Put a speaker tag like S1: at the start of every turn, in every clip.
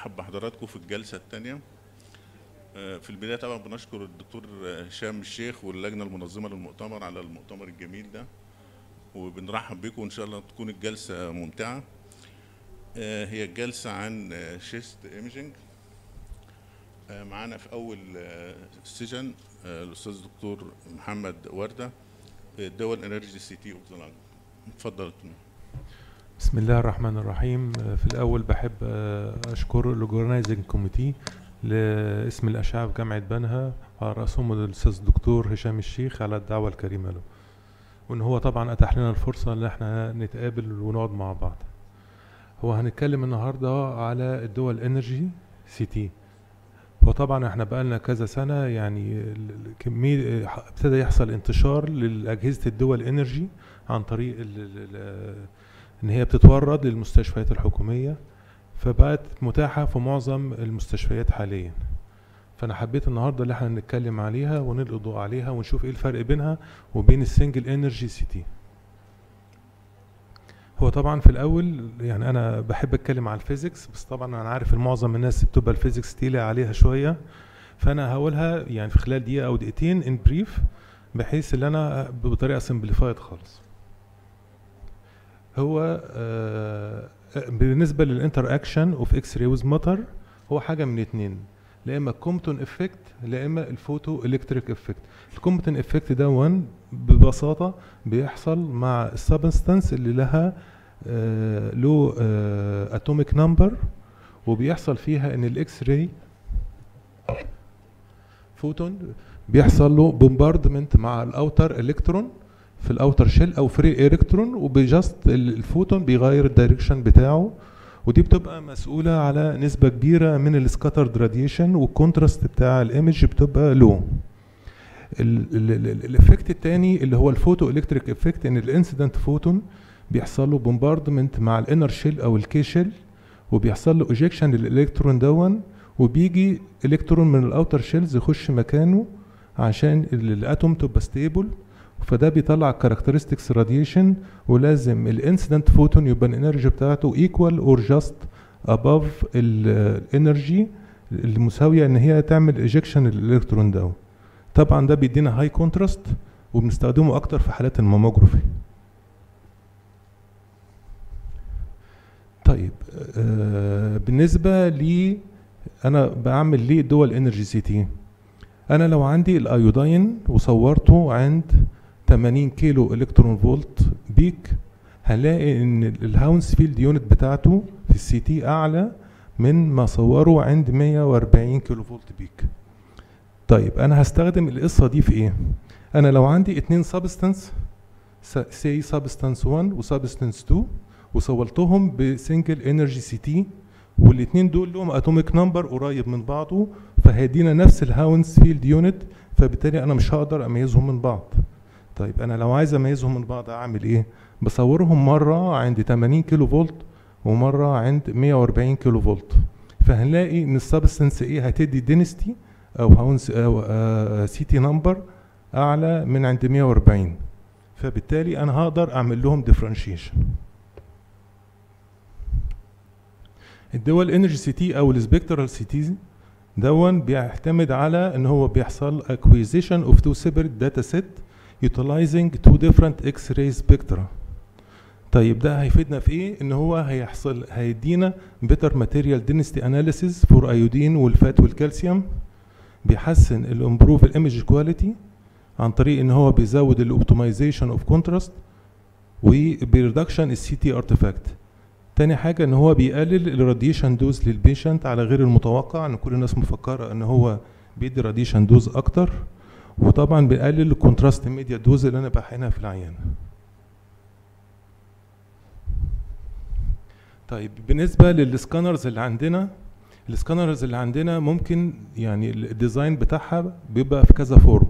S1: بنرحب بحضراتكم في الجلسة الثانية في البداية طبعا بنشكر الدكتور هشام الشيخ واللجنة المنظمة للمؤتمر على المؤتمر الجميل ده وبنرحب بكم وإن شاء الله تكون الجلسة ممتعة آه، هي الجلسة عن شيست ايميجينج معانا في أول سيشن الأستاذ الدكتور محمد وردة دول انرجي سي تي اوف ذا لانج اتفضل
S2: بسم الله الرحمن الرحيم في الأول بحب أشكر الأورجنايزنج كوميتي لاسم الأشعة في جامعة بنها على رأسهم الأستاذ الدكتور هشام الشيخ على الدعوة الكريمة له وإن هو طبعا أتاح لنا الفرصة إن احنا نتقابل ونقعد مع بعض هو هنتكلم النهاردة على الدول انرجي سي تي وطبعا احنا بقالنا كذا سنة يعني كمية ابتدى يحصل انتشار لأجهزة الدول انرجي عن طريق ال ال ان هي بتتورد للمستشفيات الحكومية فبقت متاحة في معظم المستشفيات حاليا فانا حبيت النهاردة اللي احنا نتكلم عليها ونلقي الضوء عليها ونشوف ايه الفرق بينها وبين السنجل انرجي سي تي هو طبعا في الاول يعني انا بحب اتكلم على الفيزيكس بس طبعا انا عارف ان معظم الناس بتبقى الفيزيكس تقيله عليها شويه فانا هقولها يعني في خلال دقيقه او دقيقتين ان بريف بحيث ان انا بطريقه سمبليفايد خالص هو آه بالنسبه للانتر اكشن اوف اكس راي ويز ماتر هو حاجه من اتنين لا اما الكومبتون افكت لا اما الفوتو الكتريك افكت الكومبتون افكت ده وان ببساطه بيحصل مع السبستانس اللي لها آه له اتوميك نمبر وبيحصل فيها ان الاكس راي فوتون بيحصل له بومباردمنت مع الاوتر الكترون في الاوتر شيل او فري الكترون وبجاست الفوتون بيغير الدايركشن بتاعه ودي بتبقى مسؤولة على نسبة كبيرة من السكاترد راديشن والكونتراست بتاع الايمج بتبقى لو الافكت الثاني اللي هو الفوتو الكتريك افكت ان الانسيدنت فوتون بيحصل له بومباردمنت مع الانر شيل او الكي شيل وبيحصل له ايجكشن للالكترون دون وبيجي الكترون من الاوتر شيلز يخش مكانه عشان الاتوم تبقى ستيبل فده بيطلع كاركترستكس راديشن ولازم الانسيدنت فوتون يبقى الانرجي بتاعته ايكوال اور جاست اباف الانرجي المساويه ان هي تعمل ايجكشن للالكترون ده طبعا ده بيدينا هاي كونتراست وبنستخدمه اكتر في حالات الماموجرافي طيب آه بالنسبه لي انا بعمل ليه دول انرجي سي تي انا لو عندي الايودين وصورته عند 80 كيلو الكترون فولت بيك هنلاقي ان الهاونس فيلد يونت بتاعته في السي تي اعلى من ما صوره عند 140 كيلو فولت بيك طيب انا هستخدم القصه دي في ايه انا لو عندي اتنين سبستانس سي سبستانس 1 وسبستانس 2 وصورتهم بسنجل انرجي سي تي والاثنين دول لهم اتوميك نمبر قريب من بعضه فهيدينا نفس الهاونس فيلد يونت فبالتالي انا مش هقدر اميزهم من بعض طيب انا لو عايز اميزهم من بعض اعمل ايه بصورهم مره عند 80 كيلو فولت ومره عند 140 كيلو فولت فهنلاقي ان السبستنس ايه هتدي دينستي او هاونس او آه سي تي نمبر اعلى من عند 140 فبالتالي انا هقدر اعمل لهم ديفرنشيشن الدول انرجي سي تي او السبكترال سي تي دون بيعتمد على ان هو بيحصل acquisition of two separate data set utilizing two different X-ray spectra طيب ده هيفيدنا في ايه ان هو هيحصل هيدينا better material density analysis for iodine والفات والكالسيوم بيحسن الامبروف الايمج كواليتي عن طريق ان هو بيزود الاوبتمايزيشن اوف كونتراست وبريدكشن السي تي ارتفاكت تاني حاجة ان هو بيقلل الراديشن دوز للبيشنت على غير المتوقع ان كل الناس مفكرة ان هو بيدي راديشن دوز اكتر وطبعا بيقلل الكونتراست ميديا دوز اللي انا بحقنها في العيان طيب بالنسبة للسكانرز اللي عندنا السكانرز اللي عندنا ممكن يعني الديزاين بتاعها بيبقى في كذا فورم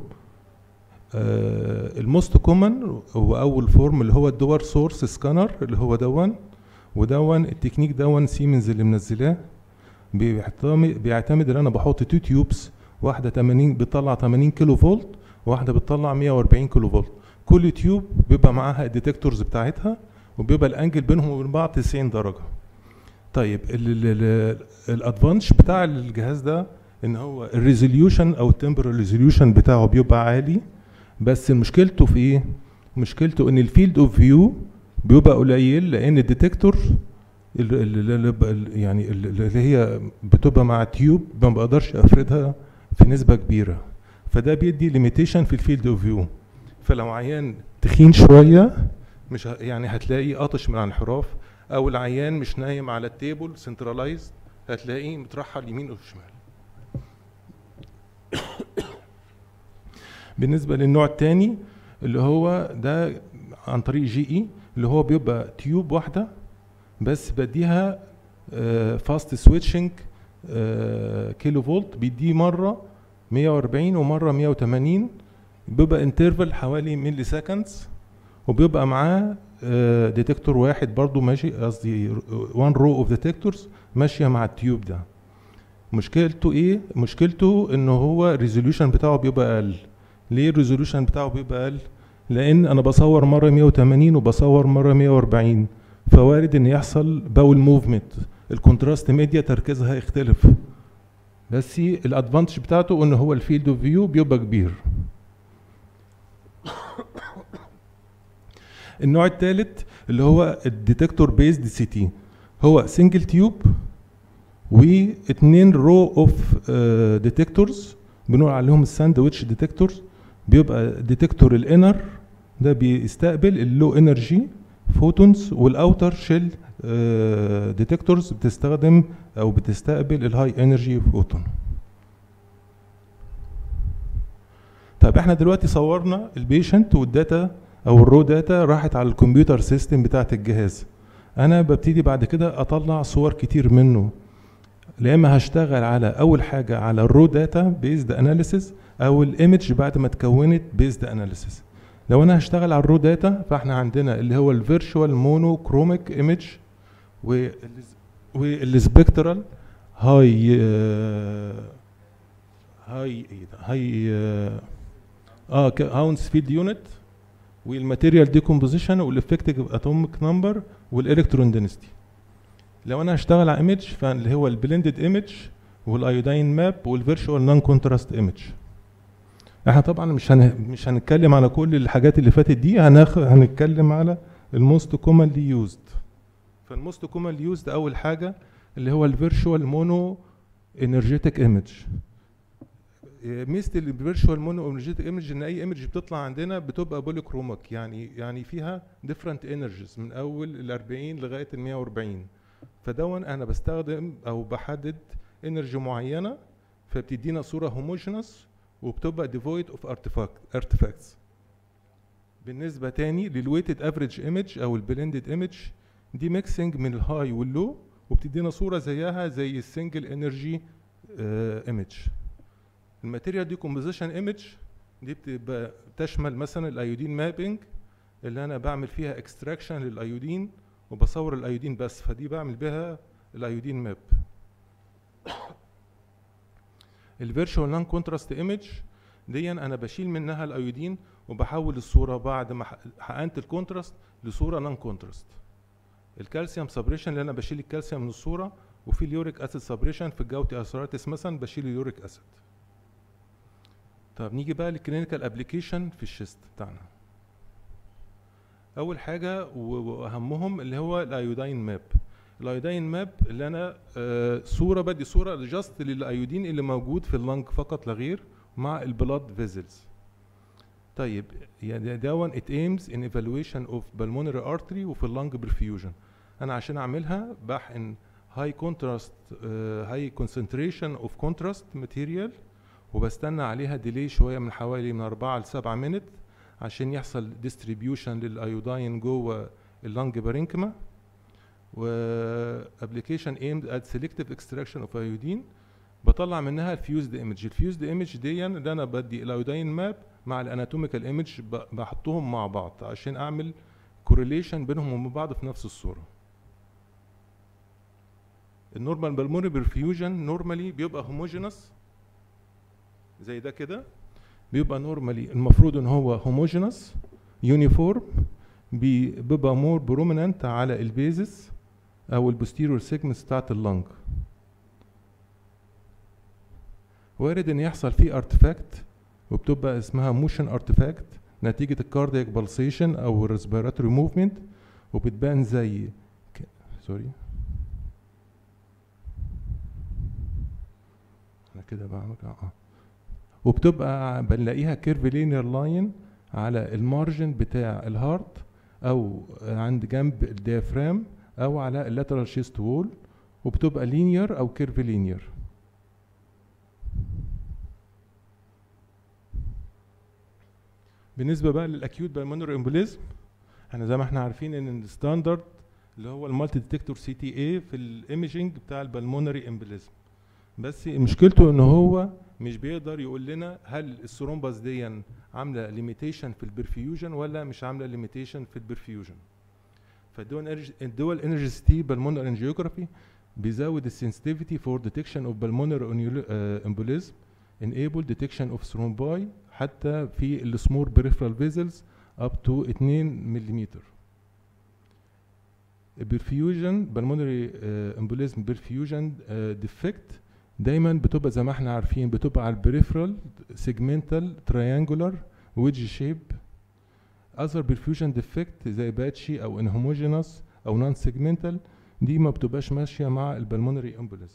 S2: آه الموست كومن هو اول فورم اللي هو الدور سورس سكانر اللي هو دون ودون التكنيك دون سيمنز اللي منزلاه بيعتمد بيعتمد ان انا بحط تو تيوبس واحده 80 بتطلع 80 كيلو فولت وواحده بتطلع 140 كيلو فولت كل تيوب بيبقى معاها الديتكتورز بتاعتها وبيبقى الانجل بينهم وبين بعض 90 درجه طيب الادفانتج بتاع الجهاز ده ان هو الريزوليوشن او التمبرال ريزوليوشن بتاعه بيبقى عالي بس مشكلته في ايه مشكلته ان الفيلد اوف فيو بيبقى قليل لان الديتكتور ال- ال- ال- ال- يعني ال- اللي هي بتبقى مع تيوب ما بقدرش افردها في نسبه كبيره فده بيدي ليميتيشن في الفيلد اوف فيو فلو عيان تخين شويه مش ه- يعني هتلاقيه قاطش من الانحراف او العيان مش نايم على التيبل سنترلايزد هتلاقيه مترحل يمين وشمال بالنسبه للنوع الثاني اللي هو ده عن طريق جي اي اللي هو بيبقى تيوب واحده بس بديها فاست سويتشنج كيلو فولت بيديه مره 140 ومره 180 بيبقى انترفال حوالي ملي سكندز وبيبقى معاه ديتكتور واحد برضو ماشي قصدي وان رو اوف ديتكتورز ماشيه مع التيوب ده مشكلته ايه مشكلته ان هو الريزوليوشن بتاعه بيبقى اقل ليه الريزوليوشن بتاعه بيبقى اقل لان انا بصور مره 180 وبصور مره 140 فوارد ان يحصل باول موفمنت الكونتراست ميديا تركيزها يختلف بس الادفانتج بتاعته ان هو الفيلد اوف فيو بيبقى كبير النوع الثالث اللي هو الديتكتور بيزد سي تي هو سنجل تيوب واثنين رو اوف ديتكتورز بنقول عليهم الساندويتش ديتكتورز بيبقى ديتكتور الانر ده بيستقبل اللو انرجي فوتونز والاوتر شيل ديتكتورز بتستخدم او بتستقبل الهاي انرجي فوتون طيب احنا دلوقتي صورنا البيشنت والداتا او الرو داتا راحت على الكمبيوتر سيستم بتاعت الجهاز انا ببتدي بعد كده اطلع صور كتير منه يا اما هشتغل على اول حاجه على الرو داتا بيزد اناليسيس او الايمج بعد ما اتكونت بيزد اناليسيس لو انا هشتغل على الرو داتا فاحنا عندنا اللي هو الفيرتشوال مونو كروميك ايمج والسبكترال هاي هاي ايه ده هاي اه هاونس فيلد يونت والماتيريال ديكومبوزيشن والافكتيف اتوميك نمبر والالكترون دينستي لو انا هشتغل على ايمج فاللي هو البلندد ايمج والايودين ماب والفيرتشوال نون كونتراست ايمج احنا طبعا مش هن... مش هنتكلم على كل الحاجات اللي فاتت دي هناخ... هنتكلم على الموست كومنلي يوزد فالموست كومنلي يوزد اول حاجه اللي هو الفيرتشوال مونو انرجيتك ايمج ميزه الفيرتشوال مونو انرجيتك ايمج ان اي ايمج بتطلع عندنا بتبقى بوليكرومك يعني يعني فيها ديفرنت انرجيز من اول ال 40 لغايه ال 140 فدون انا بستخدم او بحدد انرجي معينه فبتدينا صوره هوموجينس وبتبقى ديفويد اوف ارتفاكتس بالنسبه تاني للويتد افريج ايمج او البلندد ايمج دي ميكسنج من الهاي واللو وبتدينا صوره زيها زي السنجل انرجي ايمج الماتيريال دي كومبوزيشن ايمج دي بتبقى تشمل مثلا الايودين مابينج اللي انا بعمل فيها اكستراكشن للايودين وبصور الايودين بس فدي بعمل بها الايودين ماب الفيرتشوال نون كونتراست ايمج دي انا بشيل منها الايودين وبحول الصوره بعد ما حقنت الكونتراست لصوره نون كونتراست الكالسيوم سبريشن اللي انا بشيل الكالسيوم من الصوره وفي اليوريك اسيد سبريشن في الجوتي اثراتس مثلا بشيل اليوريك اسيد طب نيجي بقى للكلينيكال ابلكيشن في الشيست بتاعنا اول حاجه واهمهم اللي هو الايودين ماب الايودين ماب اللي انا آه صوره بدي صوره جاست للايودين اللي موجود في اللنج فقط لا غير مع البلاد فيزلز طيب يعني دون ات ايمز ان ايفالويشن اوف بالمونري ارتري وفي اللنج برفيوجن انا عشان اعملها بحقن هاي كونتراست هاي كونسنتريشن اوف كونتراست ماتيريال وبستنى عليها ديلي شويه من حوالي من 4 ل 7 مينت عشان يحصل ديستريبيوشن للايودين جوه اللنج بارينكما وابلكيشن ايمد ات سيلكتيف اكستراكشن اوف ايودين بطلع منها الفيوزد ايمج الفيوزد ايمج دي اللي انا بدي الايودين ماب مع الاناتوميكال ايمج بحطهم مع بعض عشان اعمل كورليشن بينهم وبين بعض في نفس الصوره النورمال بالمونري برفيوجن نورمالي بيبقى هوموجينس زي ده كده بيبقى نورمالي المفروض ان هو هوموجينس يونيفورم بيبقى مور بروميننت على البيزس او البوستيريور سيجمنتس بتاعت اللنج وارد ان يحصل فيه ارتفاكت وبتبقى اسمها موشن ارتفاكت نتيجة الكاردياك بالسيشن او الريسبيراتوري موفمنت وبتبان زي ك... سوري انا كده بعمل اه وبتبقى بنلاقيها كيرف لينير لاين على المارجن بتاع الهارت او عند جنب الديافرام او على اللاترال شيست وول وبتبقى لينير او كيرف لينير بالنسبه بقى للاكيوت بالمونري امبوليزم احنا زي ما احنا عارفين ان الستاندرد اللي هو المالتي ديتكتور سي تي اي في الايميجنج بتاع البلمونري امبوليزم بس مشكلته ان هو مش بيقدر يقول لنا هل الثرومبس دي عامله ليميتيشن في البرفيوجن ولا مش عامله ليميتيشن في البرفيوجن فالدول الدول انرجي تي بالمونر انجيوجرافي بيزود السنسيتيفيتي فور ديتكشن اوف بالمونر امبوليزم enable detection of thrombi حتى في السمور peripheral vessels up to 2 ملم البرفيوجن بالمونري امبوليزم برفيوجن ديفكت دايما بتبقى زي ما احنا عارفين بتبقى على البريفرال سيجمنتال تريانجولار ويدج شيب اذر برفيوجن ديفكت زي باتشي او انهوموجينوس او نون سيجمنتال دي ما بتبقاش ماشيه مع البلمونري امبوليزم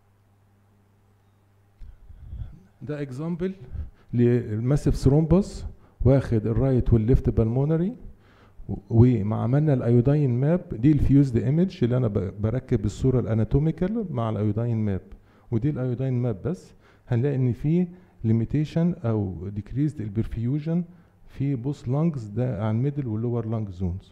S2: ده اكزامبل للماسيف ثرومبوس واخد الرايت والليفت بالمونري ومع عملنا الايودين ماب دي الفيوزد ايمج اللي انا بركب الصوره الاناتوميكال مع الايودين ماب ودي الايودين ماب بس هنلاقي ان في ليميتيشن او ديكريزد البرفيوجن في بوث لانجز ده على الميدل واللور لانج زونز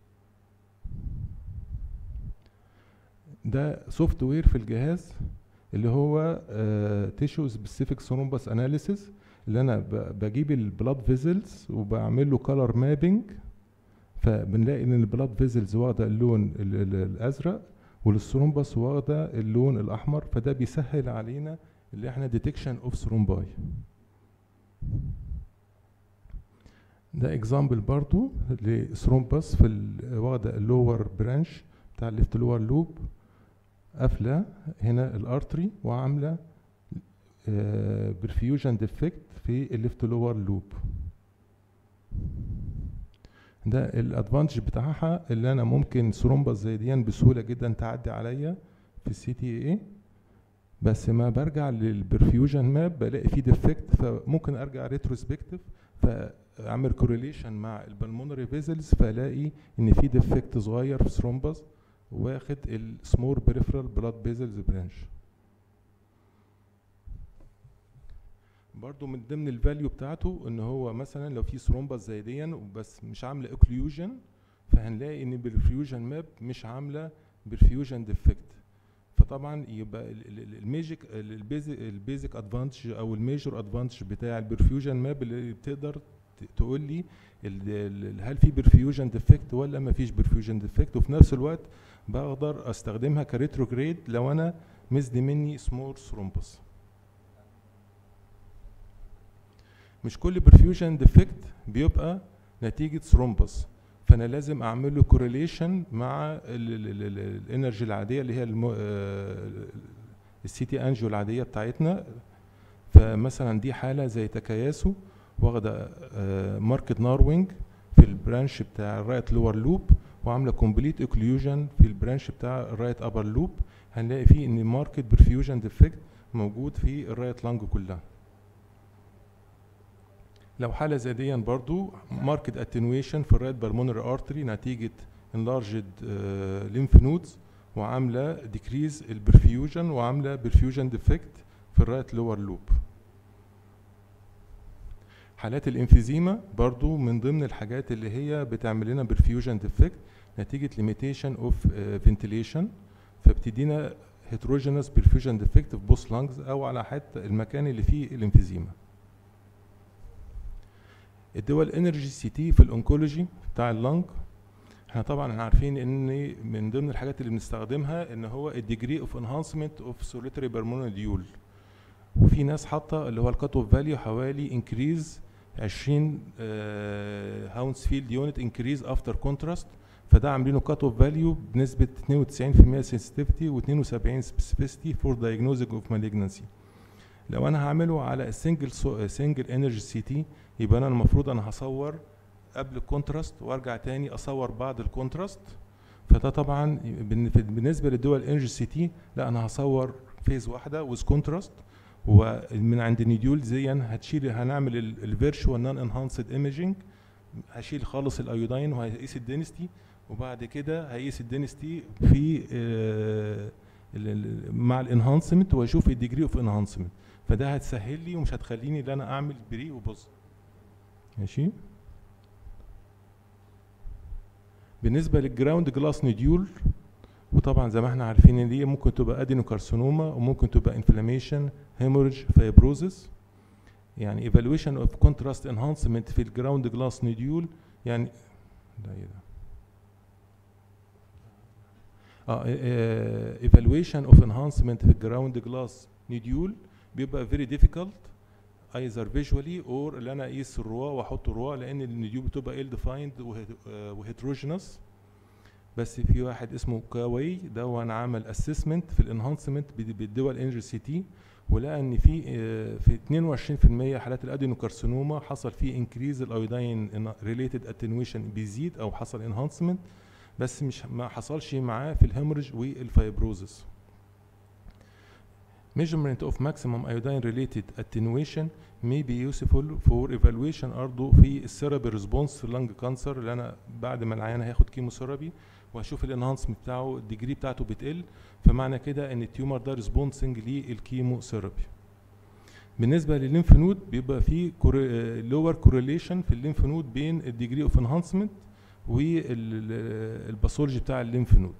S2: ده سوفت وير في الجهاز اللي هو تيشو سبيسيفيك ثرومبس اناليسيس اللي انا بجيب البلاد فيزلز وبعمل له كلر مابينج فبنلاقي ان البلاد فيزلز واخده اللون الازرق والثرومبس واخده اللون الاحمر فده بيسهل علينا اللي احنا ديتكشن اوف ثرومباي ده اكزامبل برضو لثرومبس في واخده اللور برانش بتاع الليفت لور لوب قافله هنا الارتري وعامله برفيوجن ديفكت في الليفت لور لوب ده الادفانتج بتاعها اللي انا ممكن ثرومبس زي دي بسهوله جدا تعدي عليا في السي تي اي بس ما برجع للبرفيوجن ماب بلاقي فيه ديفكت فممكن ارجع ريتروسبكتيف فاعمل كورليشن مع البلمونري فيزلز فالاقي ان في ديفكت صغير في ثرومبس واخد السمور بريفرال بلاد فيزلز برانش برضو من ضمن الفاليو بتاعته ان هو مثلا لو في ثرومبس زي دي بس مش عامله اوكليوجن فهنلاقي ان بالفيوجن ماب مش عامله بالفيوجن ديفكت فطبعا يبقى الميجيك البيزك البيزك ادفانتج او الميجور ادفانتج بتاع البرفيوجن ماب اللي بتقدر تقول لي هل في برفيوجن ديفكت ولا ما فيش برفيوجن ديفكت وفي نفس الوقت بقدر استخدمها كريتروجريد لو انا مزدي مني سمور ثرومبس مش كل برفيوجن ديفكت بيبقى نتيجة ثرومبس فانا لازم اعمل له كورليشن مع الانرجي العاديه اللي هي السي تي انجيو العاديه بتاعتنا فمثلا دي حاله زي تكاياسو واخده ماركت ناروينج في البرانش بتاع الرايت لور لوب وعامله كومبليت اوكليوجن في البرانش بتاع الرايت ابر لوب هنلاقي فيه ان ماركت برفيوجن ديفكت موجود في الرايت لانج كلها لو حاله زي دي برضو ماركت اتنويشن في الرايت بالمونري ارتري نتيجه انلارجد ليمف نودز وعامله ديكريز البرفيوجن وعامله برفيوجن ديفكت في الرايت لور لوب حالات الانفيزيما برضو من ضمن الحاجات اللي هي بتعمل لنا برفيوجن ديفكت نتيجه ليميتيشن اوف فنتيليشن فبتدينا هيتروجينوس برفيوجن ديفكت في بوث لانجز او على حتى المكان اللي فيه الانفيزيما الدول انرجي سي تي في الانكولوجي بتاع اللنج احنا طبعا عارفين ان من ضمن الحاجات اللي بنستخدمها ان هو الديجري اوف انهانسمنت اوف سوليتري بالمونوديول وفي ناس حاطه اللي هو الكات اوف فاليو حوالي انكريز 20 هاونز فيلد يونت انكريز افتر كونتراست فده عاملينه كات اوف فاليو بنسبه 92% سنسيتيفيتي و72 سبيسيفيستي فور دايجنوزنج اوف مالجنسي لو انا هعمله على السنجل سنجل انرجي سي تي يبقى انا المفروض انا هصور قبل الكونتراست وارجع تاني اصور بعد الكونتراست فده طبعا بالنسبه للدول انرجي سي تي لا انا هصور فيز واحده ويز كونتراست ومن عند النيديول زيا هتشيل هنعمل الفيرشوال نون انهانسد ايميجنج هشيل خالص الايودين وهيقيس الدنستي وبعد كده هيقيس الدنستي في آه مع الانهانسمنت واشوف الديجري اوف انهانسمنت فده هتسهل لي ومش هتخليني ان انا اعمل بري وبوز ماشي بالنسبه للجراوند جلاس نوديول وطبعا زي ما احنا عارفين ان دي ممكن تبقى ادينوكارسينوما وممكن تبقى انفلاميشن هيموريج فايبروزس يعني ايفالويشن اوف كونتراست انهانسمنت في الجراوند جلاس نوديول يعني ده ايه ده اه ايفالويشن اوف انهانسمنت في الجراوند جلاس نوديول بيبقى فيري ديفيكالت ايزر فيجوالي اور اللي انا اقيس الرواة واحط الرواة لان النوديول بتبقى ال ديفايند وهيتروجينوس بس في واحد اسمه كاوي ده وانا عمل اسسمنت في الانهانسمنت بالدول انرجي سي تي ولقى ان في في 22% حالات الادينوكارسينوما حصل فيه انكريز الايودين ريليتد اتنويشن بيزيد او حصل انهانسمنت بس مش ما حصلش معاه في الهيموريج والفايبروزس measurement of maximum iodine related attenuation may be useful for evaluation برضه في الثيرابي ريسبونس في اللنج كانسر اللي انا بعد ما العيان هياخد كيموثيرابي وهشوف الانهانسمنت بتاعه الديجري بتاعته بتقل فمعنى كده ان التيومر ده ريسبونسنج للكيموثيرابي بالنسبه للليمف نود بيبقى في لور كورليشن في الليمف نود بين الديجري اوف انهانسمنت والباثولوجي بتاع الليمف نود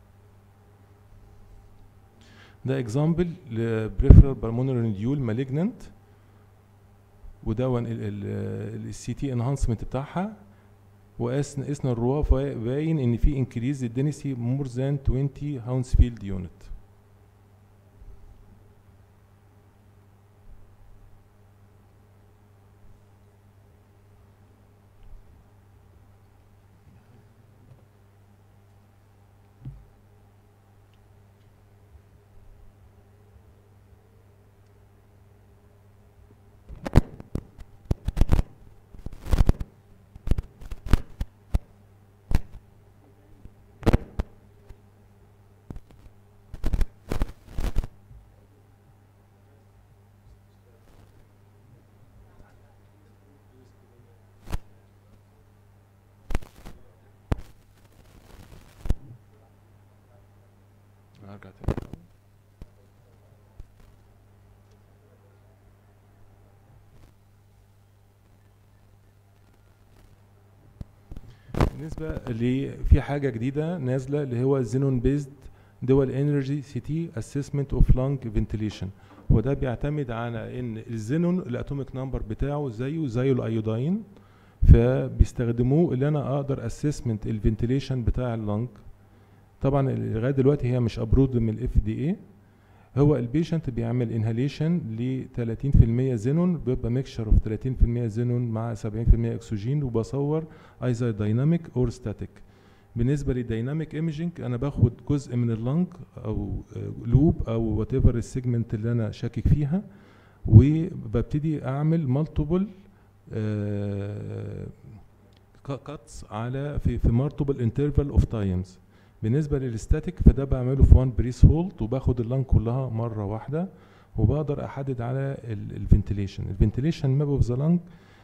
S2: ده اكزامبل لبريفرال بالمونري نديول مالجننت وده السي تي انهانسمنت بتاعها وقاسنا قسنا الرواة باين ان في انكريز الدنسي مور ذان 20 هاونسفيلد يونت هرجع تاني بالنسبه ل في حاجه جديده نازله اللي هو زينون بيزد دول انرجي سي تي اسسمنت اوف لانج فنتيليشن وده بيعتمد على ان الزينون الاتوميك نمبر بتاعه زيه زي الايودين فبيستخدموه اللي انا اقدر اسسمنت الفنتيليشن بتاع اللنج طبعا لغايه دلوقتي هي مش ابرود من الاف دي اي هو البيشنت بيعمل انهاليشن ل 30% زينون بيبقى ميكشر اوف 30% زينون مع 70% اكسجين وبصور ايزا دايناميك اور ستاتيك بالنسبه للدايناميك ايمجنج انا باخد جزء من اللنج او لوب او وات ايفر السيجمنت اللي انا شاكك فيها وببتدي اعمل مالتيبل كاتس على في في مالتيبل انترفال اوف تايمز بالنسبه للستاتيك فده بعمله في وان بريس هولد وباخد اللنج كلها مره واحده وبقدر احدد على الفنتيليشن الفنتيليشن ماب اوف ذا لنج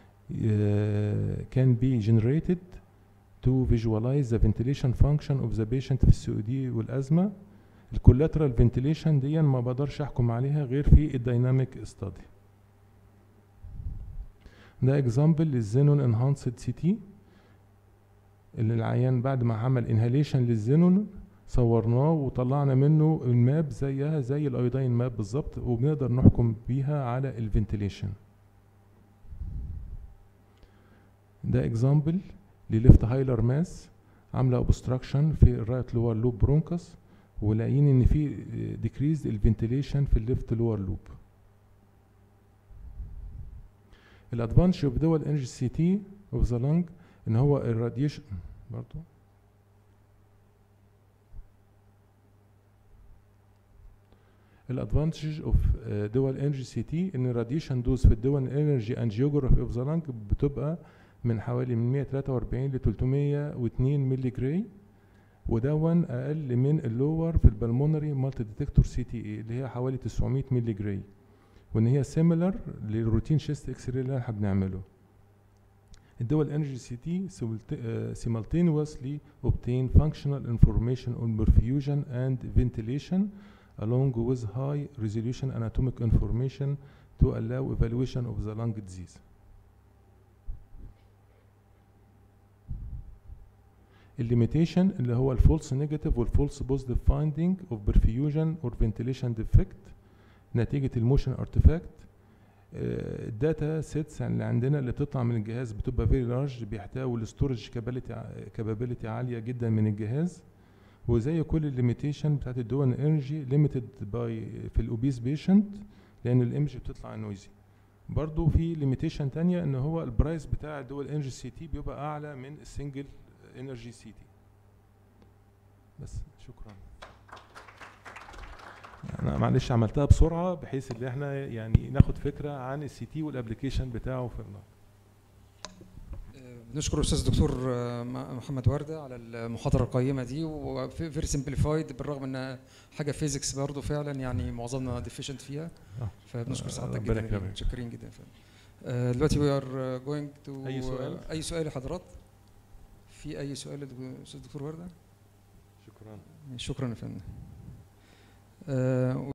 S2: can be generated to visualize the ventilation function of the patient في السي او دي والازمه الكولاترال فنتيليشن دي ما بقدرش احكم عليها غير في الدايناميك ستادي ده اكزامبل للزينون انهانسد سي تي اللي العيان بعد ما عمل انهاليشن للزينون صورناه وطلعنا منه الماب زيها زي الايودين ماب بالظبط وبنقدر نحكم بيها على الفنتيليشن ده اكزامبل لليفت هايلر ماس عامله اوبستراكشن في الرايت لور لوب برونكس ولاقيين ان في ديكريز الفنتيليشن في الليفت لور لوب الادفانتج اوف دول انرجي سي تي اوف ذا لانج ان هو الراديشن برضو الادفانتج اوف دول انرجي سي تي ان الراديشن دوز في الدول انرجي اند جيوغرافي اوف ذا لانج بتبقى من حوالي من 143 ل 302 ملي جراي ودون اقل من اللور في البلمونري مالتي ديتكتور سي تي اي اللي هي حوالي 900 ملي جراي وان هي سيميلر للروتين شيست اكس راي اللي احنا بنعمله الدول انرجي سي تي simultaneously obtain functional information on perfusion and ventilation along with high resolution anatomic information to allow evaluation of the lung disease. الليميتيشن اللي هو الفولس نيجاتيف والفولس بوزيتيف فايندينج اوف perfusion or ventilation defect نتيجة الموشن ارتفاكت الداتا سيتس اللي عندنا اللي بتطلع من الجهاز بتبقى فيري لارج بيحتوي الستورج كابابيلتي عاليه جدا من الجهاز وزي كل الليميتيشن بتاعت الدول انرجي ليميتد باي في الاوبيس بيشنت لان الايمج بتطلع نويزي برضو في ليميتيشن تانية ان هو البرايس بتاع الدول انرجي سي تي بيبقى اعلى من السنجل انرجي سي تي بس شكرا انا معلش عملتها بسرعه بحيث ان احنا يعني ناخد فكره عن السي تي والابلكيشن بتاعه في النار
S3: بنشكر الاستاذ الدكتور محمد ورده على المحاضره القيمه دي وفيري سمبليفايد بالرغم انها حاجه فيزيكس برضه فعلا يعني معظمنا ديفيشنت فيها فبنشكر سعادتك جدا متشكرين جدا فعلا دلوقتي وي ار جوينج تو
S2: اي سؤال
S3: اي سؤال يا حضرات في اي سؤال للاستاذ الدكتور ورده
S2: شكرا
S3: شكرا يا فندم